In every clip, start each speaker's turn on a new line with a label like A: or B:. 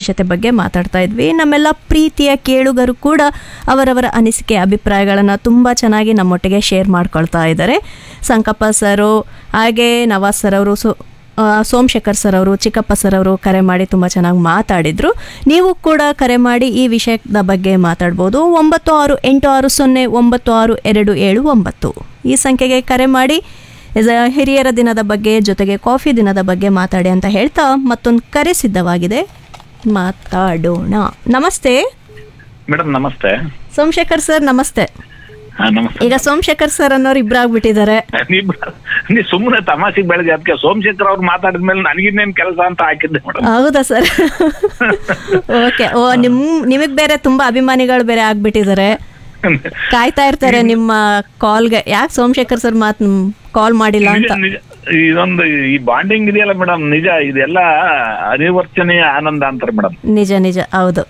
A: ವಿಶೇಷತೆ ಬಗ್ಗೆ ಮಾತಾಡ್ತಾ ಇದ್ವಿ ನಮ್ಮೆಲ್ಲ ಪ್ರೀತಿಯ ಕೇಳುಗರು ಕೂಡ ಅವರವರ ಅನಿಸಿಕೆ ಅಭಿಪ್ರಾಯಗಳನ್ನು ತುಂಬ ಚೆನ್ನಾಗಿ ನಮ್ಮೊಟ್ಟಿಗೆ ಶೇರ್ ಮಾಡ್ಕೊಳ್ತಾ ಇದ್ದಾರೆ ಸಂಕಪ್ಪ ಸರು ಹಾಗೆ ನವಾಸ್ ಸರ್ ಅವರು ಸೊ ಆ, ಸೋಮಶೇಖರ್ ಸರ್ ಅವರು ಚಿಕ್ಕಪ್ಪ ಸರ್ ಅವರು ಕರೆ ಮಾಡಿ ತುಂಬ ಚೆನ್ನಾಗಿ ಮಾತಾಡಿದ್ರು ನೀವು ಕೂಡ ಕರೆ ಮಾಡಿ ಈ ವಿಷಯದ ಬಗ್ಗೆ ಮಾತಾಡ್ಬೋದು ಒಂಬತ್ತು ಆರು ಎಂಟು ಆರು ಸೊನ್ನೆ ಒಂಬತ್ತು ಆರು ಎರಡು ಏಳು ಒಂಬತ್ತು ಈ ಸಂಖ್ಯೆಗೆ ಕರೆ ಮಾಡಿ ಇದ- ಹಿರಿಯರ ದಿನದ ಬಗ್ಗೆ ಜೊತೆಗೆ ಕಾಫಿ ದಿನದ ಬಗ್ಗೆ ಮಾತಾಡಿ ಅಂತ ಹೇಳ್ತಾ ಮತ್ತೊಂದು ಕರೆ ಸಿದ್ಧವಾಗಿದೆ ಮಾತಾಡೋಣ ನಮಸ್ತೆ
B: ಮೇಡಮ್ ನಮಸ್ತೆ
A: ಸೋಮಶೇಖರ್ ಸರ್ ನಮಸ್ತೆ
B: ಹಾ ನಮಸ್ತೆ
A: ಈಗ ಸೋಮಶೇಖರ್ ಸರ್ ಅನ್ನೋರು ಇಬ್ಬರಾಗ್ಬಿಟ್ಟಿದ್ದಾರೆ
B: ನೀವ್ ನೀ ಸುಮ್ಮನೆ ತಮಾಷೆಗೆ ಬೆಳಗ್ಗೆ ಅದಕ್ಕೆ ಸೋಮಶೇಖರ್ ಅವ್ರು ಮಾತಾಡಿದ್ಮೇಲೆ ನನಗಿನ್ನೇನ್ ಕೆಲಸ ಅಂತ ಹಾಕಿದ್ದೆ ಮೇಡಮ್
A: ಹೌದಾ ಸರ್ ಓಕೆ ಓ ನಿಮ್ ನಿಮಗ್ ಬೇರೆ ತುಂಬಾ ಅಭಿಮಾನಿಗಳು ಬೇರೆ ಆಗ್ಬಿಟ್ಟಿದ್ದಾರೆ ಕಾಯ್ತಾ ಇರ್ತಾರೆ ನಿಮ್ಮ ಕಾಲ್ಗೆ ಯಾಕೆ ಸೋಮಶೇಖರ್ ಸರ್ ಮಾತ್ ಕಾಲ್ ಮಾಡಿಲ್ಲ ಅಂತ
B: ನಿಜ ಇದೊಂದು ಈ ಬಾಂಡಿಂಗ್ ಇದೆಯಲ್ಲ ಮೇಡಮ್ ನಿಜ ಇದೆಲ್ಲ ಅನಿವರ್ಚನೀಯ ಆನಂದ ಅಂತಾರೆ ಮೇಡಮ್
A: ನಿಜ ನಿಜ ಹೌದು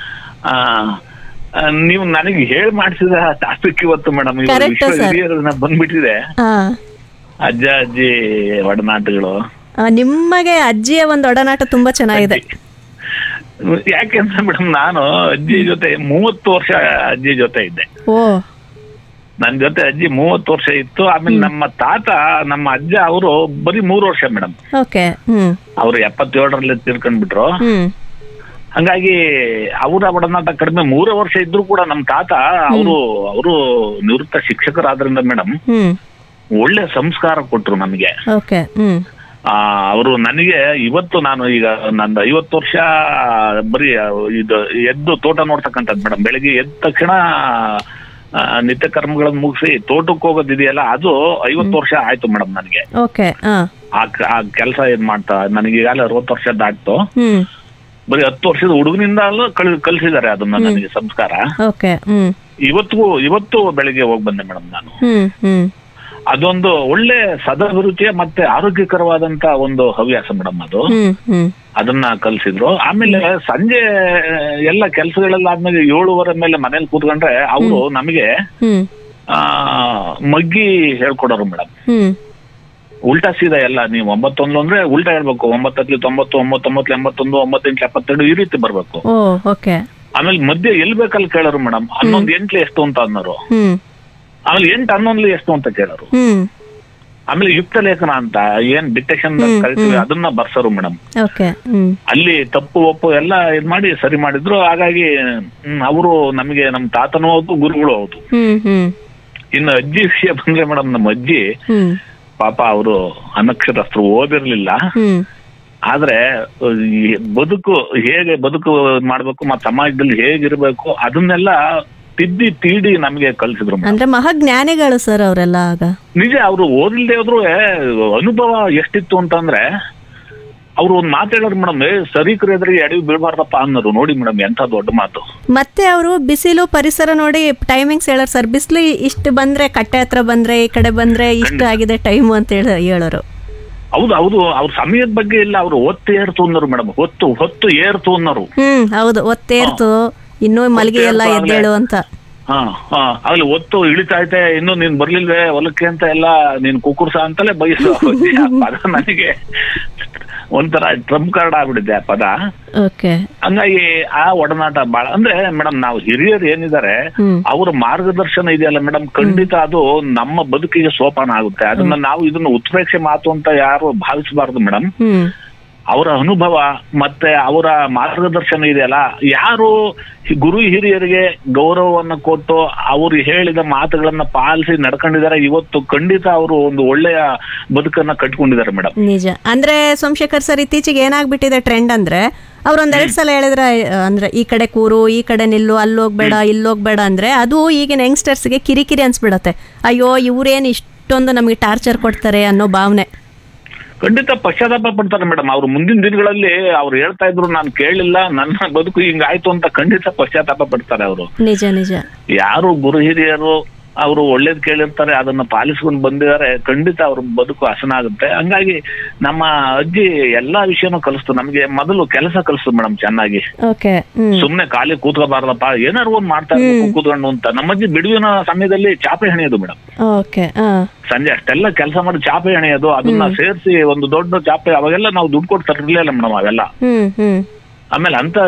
B: ನೀವು ನನಗೆ ಹೇಳಿ ಮಾಡಿಸಿದ ಟಾಪಿಕ್ ಇವತ್ತು ಮೇಡಮ್
A: Correct, sir.
B: ಬಂದ್ಬಿಟ್ಟಿದೆ
A: ಹಾ
B: ಅಜ್ಜ ಅಜ್ಜಿ ಒಡನಾಟಗಳು
A: ಆ, ನಿಮಗೆ ಅಜ್ಜಿಯ ಒಂದು ಒಡನಾಟ ತುಂಬಾ ಚೆನ್ನಾಗಿದೆ
B: ಯಾಕೆಂದ್ರೆ ಮೇಡಮ್ ನಾನು ಅಜ್ಜಿ ಜೊತೆ ಮೂವತ್ತು ವರ್ಷ ಅಜ್ಜಿ ಜೊತೆ ಇದ್ದೆ
A: ಓ
B: ನನ್ ಜೊತೆ ಅಜ್ಜಿ ಮೂವತ್ತು ವರ್ಷ ಇತ್ತು ಆಮೇಲೆ ನಮ್ಮ ತಾತ ನಮ್ಮ ಅಜ್ಜ ಅವರು ಬರೀ ಮೂರು ವರ್ಷ ಮೇಡಮ್
A: ಓಕೆ ಹ್ಮ್
B: ಅವ್ರು ಎಪ್ಪತ್ತೇಳರಲ್ಲಿ ತೀರ್ಕೊಂಡ್ಬಿಟ್ರು
A: ಹ್ಮ್
B: ಹಂಗಾಗಿ ಅವರ ಒಡನಾಟ ಕಡಿಮೆ ಮೂರೇ ವರ್ಷ ಇದ್ರು ಕೂಡ ನಮ್ಮ ತಾತ ಅವರು ಅವರು ನಿವೃತ್ತ ಶಿಕ್ಷಕರಾದ್ರಿಂದ ಮೇಡಮ್
A: ಹ್ಮ್
B: ಒಳ್ಳೆ ಸಂಸ್ಕಾರ ಕೊಟ್ರು ನಮಗೆ
A: ಓಕೆ ಹ್ಮ್
B: ಆ ಅವರು ನನಗೆ ಇವತ್ತು ನಾನು ಈಗ ನಂದು ಐವತ್ತು ವರ್ಷ ಬರೀ ಇದು ಎದ್ದು ತೋಟ ನೋಡ್ತಕ್ಕಂಥದ್ದು ಮೇಡಮ್ ಬೆಳಿಗ್ಗೆ ಎದ್ದ ತಕ್ಷಣ ಆ, ನಿತ್ಯ ಕರ್ಮಗಳನ್ನ ಮುಗಿಸಿ ತೋಟಕ್ಕೆ ಹೋಗೋದಿದೆಯಲ್ಲ ಅದು ಐವತ್ತು ವರ್ಷ ಆಯ್ತು ಮೇಡಮ್ ನನಗೆ
A: ಓಕೆ ಹಾ
B: ಆ ಕ- ಆ ಕೆಲಸ ಏನ್ ಮಾಡ್ತಾ ನನಗೆ ಈಗಾಗಲೇ ಅರವತ್ತು ವರ್ಷ ದಾಟ್ತು
A: ಹ್ಮ್
B: ಬರೀ ಹತ್ತು ವರ್ಷದ ಹುಡುಗನಿಂದ ಕಲ್ ಕಲಿಸಿದ್ದಾರೆ ಅದನ್ನ ನನಗೆ ಸಂಸ್ಕಾರ
A: ಓಕೆ ಹ್ಮ್
B: ಇವತ್ತಿಗೂ ಇವತ್ತು ಬೆಳಿಗ್ಗೆ ಹೋಗಿ ಬಂದೆ ಮೇಡಮ್ ನಾನು
A: ಹ್ಮ್ ಹ್ಮ್
B: ಅದೊಂದು ಒಳ್ಳೆ ಸದಭಿರುಚಿಯ ಮತ್ತೆ ಆರೋಗ್ಯಕರವಾದಂತ ಒಂದು ಹವ್ಯಾಸ ಮೇಡಮ್ ಅದು
A: ಹ್ಮ್ ಹ್ಮ್
B: ಅದನ್ನ ಕಲ್ಸಿದ್ರು ಆಮೇಲೆ ಸಂಜೆ ಎಲ್ಲ ಕೆಲಸಗಳೆಲ್ಲ ಆದ್ಮೇಲೆ ಏಳುವರೆ ಮೇಲೆ ಮನೇಲಿ ಕೂತ್ಕೊಂಡ್ರೆ ಅವರು ನಮಗೆ
A: ಹ್ಮ್
B: ಆ ಮಗ್ಗಿ ಹೇಳ್ಕೊಡೋರು ಮೇಡಮ್
A: ಹ್ಮ್
B: ಉಲ್ಟಾ ಸೀದಾ ಎಲ್ಲ ನೀವು ಒಂಬತ್ತೊಂದು ಅಂದ್ರೆ ಉಲ್ಟಾ ಹೇಳ್ಬೇಕು ಒಂಬತ್ತಲ್ಲಿ ತೊಂಬತ್ತು ಒಂಬತ್ತೊಂಬತ್ತು ಎಂಬತ್ತೊಂದು ಒಂಬತ್ತೆಂಟು ಎಪ್ಪತ್ತೆರಡು ಈ ರೀತಿ ಬರ್ಬೇಕು
A: ಓ ಓಕೆ
B: ಆಮೇಲೆ ಮಧ್ಯೆ ಎಲ್ಲಿ ಬೇಕಲ್ಲಿ ಕೇಳೋರು ಮೇಡಮ್ ಹನ್ನೊಂದು ಎಂಟ್ಲಿ ಎಷ್ಟು ಅಂತ ಅನ್ನೋರು
A: ಹ್ಮ್
B: ಆಮೇಲೆ ಎಂಟು ಹನ್ನೊಂದ್ಲಿ ಎಷ್ಟು ಅಂತ ಕೇಳೋರು
A: ಹ್ಮ್
B: ಆಮೇಲೆ ಯುಕ್ತ ಲೇಖನ ಅಂತ ಏನ್ ಡಿಟೆಕ್ಷನ್ ಕರಿತೀವಿ ಅದನ್ನ ಬರ್ಸೋರು ಮೇಡಮ್
A: ಓಕೆ ಹ್ಮ್
B: ಅಲ್ಲಿ ತಪ್ಪು ಒಪ್ಪು ಎಲ್ಲ ಇದ್ ಮಾಡಿ ಸರಿ ಮಾಡಿದ್ರು ಹಾಗಾಗಿ ಅವರು ನಮಗೆ ನಮ್ಮ ತಾತನೂ ಹೌದು ಗುರುಗಳು ಹೌದು
A: ಹ್ಮ್ ಹ್ಮ್
B: ಇನ್ನು ಅಜ್ಜಿ ವಿಷಯ ಬಂದ್ರೆ ಮೇಡಮ್ ನಮ್ಮ ಅಜ್ಜಿ
A: ಹ್ಮ್
B: ಪಾಪ ಅವರು ಅನಕ್ಷರಸ್ಥರು ಓದಿರ್ಲಿಲ್ಲ
A: ಹ್ಮ್
B: ಆದ್ರೆ ಈ ಬದುಕು ಹೇಗೆ ಬದುಕು ಮಾಡ್ಬೇಕು ಮತ್ತೆ ಸಮಾಜದಲ್ಲಿ ಹೇಗಿರ್ಬೇಕು ಅದನ್ನೆಲ್ಲ ತಿದ್ದಿ ತೀಡಿ ನಮಗೆ ಕಲ್ಸಿದ್ರು ಮೇಡಮ್
A: ಅಂದ್ರೆ ಮಹಾಜ್ಞಾನಿಗಳು ಸರ್ ಅವರೆಲ್ಲ ಆಗ
B: ನಿಜ ಅವರು ಓದಿಲ್ದೆ ಹೋದ್ರು ಅನುಭವ ಎಷ್ಟಿತ್ತು ಅಂತಂದ್ರೆ ಅವ್ರು ಒಂದ್ ಮಾತು ಹೇಳೋರು ಮೇಡಮ್ ಸರೀಕರ ಎದುರಿಗೆ ಅಡವಿ ಬೀಳ್ಬಾರ್ದಪ್ಪ ಅನ್ನೋರು ನೋಡಿ ಮೇಡಮ್ ಎಂತ ದೊಡ್ಡ ಮಾತು
A: ಮತ್ತೆ ಅವರು ಬಿಸಿಲು ಪರಿಸರ ನೋಡಿ ಟೈಮಿಂಗ್ಸ್ ಹೇಳೋರು ಸರ್ ಬಿಸಿಲು ಇಷ್ಟು ಬಂದ್ರೆ ಕಟ್ಟೆ ಹತ್ರ ಬಂದ್ರೆ ಈ ಕಡೆ ಬಂದ್ರೆ ಇಷ್ಟು ಆಗಿದೆ ಟೈಮು ಅಂತ ಹೇಳಿ ಹೇಳೋರು
B: ಹೌದು ಹೌದು ಅವ್ರ ಸಮಯದ ಬಗ್ಗೆ ಇಲ್ಲ ಅವ್ರು ಒತ್ತು ಏರ್ತು ಅನ್ನೋರು ಮೇಡಮ್ ಹೊತ್ತು ಹೊತ್ತು ಏರ್ತು ಅನ್ನೋರು
A: ಹ್ಮ್ ಹೌದು ಒತ್ತೇರ್ತು ಇನ್ನೂ ಮಲಗಿ ಎಲ್ಲ ಎದ್ದೇಳು ಅಂತ
B: ಹಾ ಹಾ ಅಲ್ಲಿ ಒತ್ತು ಇಳಿತಾ ಐತೆ ಇನ್ನು ನೀನ್ ಬರ್ಲಿಲ್ವೇ ಹೊಲಕ್ಕೆ ಅಂತ ಎಲ್ಲ ನೀನ್ ಕುಕ್ಕುರ್ಸ ಅಂತಲೇ ಬಯಸು ಆ ಪದ ನನಗೆ ಒಂಥರ ಟ್ರಂಪ್ ಕಾರ್ಡ್ ಆಗ್ಬಿಟ್ಟಿದೆ ಆ ಪದ
A: ಓಕೆ
B: ಹಂಗಾಗಿ ಆ ಒಡನಾಟ ಬಾಳ ಅಂದ್ರೆ ಮೇಡಮ್ ನಾವು ಹಿರಿಯರು ಏನಿದ್ದಾರೆ
A: ಹ್ಮ್
B: ಅವರ ಮಾರ್ಗದರ್ಶನ ಇದೆಯಲ್ಲ ಮೇಡಮ್ ಖಂಡಿತ ಅದು ನಮ್ಮ ಬದುಕಿಗೆ ಸೋಪಾನ ಆಗುತ್ತೆ ಅದನ್ನ ನಾವು ಇದನ್ನ ಉತ್ಪ್ರೇಕ್ಷೆ ಮಾತು ಅಂತ ಯಾರು ಭಾವಿಸಬಾರ್ದು ಮೇಡಮ್
A: ಹ್ಮ್
B: ಅವರ ಅನುಭವ ಮತ್ತೆ ಅವರ ಮಾರ್ಗದರ್ಶನ ಇದೆಯಲ್ಲ ಯಾರು ಈ ಗುರು ಹಿರಿಯರಿಗೆ ಗೌರವವನ್ನ ಕೊಟ್ಟು ಅವರು ಹೇಳಿದ ಮಾತುಗಳನ್ನ ಪಾಲಿಸಿ ನಡ್ಕೊಂಡಿದ್ದಾರೆ ಇವತ್ತು ಖಂಡಿತ ಅವರು ಒಂದು ಒಳ್ಳೆಯ ಬದುಕನ್ನ ಕಟ್ಕೊಂಡಿದ್ದಾರೆ ಮೇಡಮ್
A: ನಿಜ ಅಂದ್ರೆ ಸೋಮಶೇಖರ್ ಸರ್ ಇತ್ತೀಚೆಗೆ ಏನಾಗ್ಬಿಟ್ಟಿದೆ ಟ್ರೆಂಡ್ ಅಂದ್ರೆ ಅವ್ರು ಒಂದೆರಡು ಸಲ ಹೇಳಿದ್ರೆ ಆ, ಅಂದ್ರೆ ಈ ಕಡೆ ಕೂರು ಈ ಕಡೆ ನಿಲ್ಲು ಅಲ್ಲಿ ಹೋಗ್ಬೇಡ ಇಲ್ಲಿ ಹೋಗ್ಬೇಡ ಅಂದ್ರೆ ಅದು ಈಗಿನ ಯಂಗ್ಸ್ಟರ್ಸ್ಗೆ ಕಿರಿಕಿರಿ ಅನ್ಸ್ಬಿಡತ್ತೆ ಅಯ್ಯೋ ಇವ್ರೇನ್ ಇಷ್ಟೊಂದು ನಮಗೆ ಟಾರ್ಚರ್ ಕೊಡ್ತಾರೆ ಅನ್ನೋ ಭಾವನೆ
B: ಖಂಡಿತ ಪಶ್ಚಾತ್ತಾಪ ಪಡ್ತಾರೆ ಮೇಡಮ್ ಅವ್ರು ಮುಂದಿನ ದಿನಗಳಲ್ಲಿ ಅವ್ರು ಹೇಳ್ತಾ ಇದ್ರು ನಾನು ಕೇಳಿಲ್ಲ ನನ್ನ ಬದುಕು ಹಿಂಗಾಯ್ತು ಅಂತ ಖಂಡಿತ ಪಶ್ಚಾತ್ತಾಪ ಪಡ್ತಾರೆ ಅವರು
A: ನಿಜ ನಿಜ
B: ಯಾರು ಗುರು ಹಿರಿಯರು ಅವರು ಒಳ್ಳೇದ್ ಕೇಳಿರ್ತಾರೆ ಅದನ್ನ ಪಾಲಿಸ್ಕೊಂಡು ಬಂದಿದ್ದಾರೆ ಖಂಡಿತ ಅವ್ರ ಬದುಕು ಹಸನಾಗುತ್ತೆ ಹಂಗಾಗಿ ನಮ್ಮ ಅಜ್ಜಿ ಎಲ್ಲಾ ವಿಷಯನೂ ಕಲಿಸ್ತು ನಮ್ಗೆ ಮೊದಲು ಕೆಲಸ ಕಲಿಸ್ತು ಮೇಡಮ್ ಚೆನ್ನಾಗಿ
A: ಓಕೆ ಹ್ಮ್
B: ಸುಮ್ನೆ ಖಾಲಿ ಕೂತ್ಕೋಬಾರ್ದಪ್ಪ ಏನಾರು ಒಂದ್ ಮಾಡ್ತಾ ಇರ್ಬೇಕು ಕೂತ್ಕೊಂಡು ಅಂತ ನಮ್ಮಜ್ಜಿ ಬಿಡುವಿನ ಸಮಯದಲ್ಲಿ ಚಾಪೆ ಹೆಣೆಯೋದು ಮೇಡಮ್
A: ಓಕೆ ಹಾ
B: ಸಂಜೆ ಅಷ್ಟೆಲ್ಲ ಕೆಲಸ ಮಾಡಿ ಚಾಪೆ ಹೆಣೆಯೋದು ಅದನ್ನ ಸೇರಿಸಿ ಒಂದು ದೊಡ್ಡ ಚಾಪೆ ಅವಾಗೆಲ್ಲ ನಾವು ದುಡ್ಡು ಕೊಟ್ಟು ತರಲಿಲ್ಲ ಮೇಡಮ್ ಅವೆಲ್ಲ
A: ಹ್ಮ್ ಹ್ಮ್
B: ಆಮೇಲೆ ಅಂತ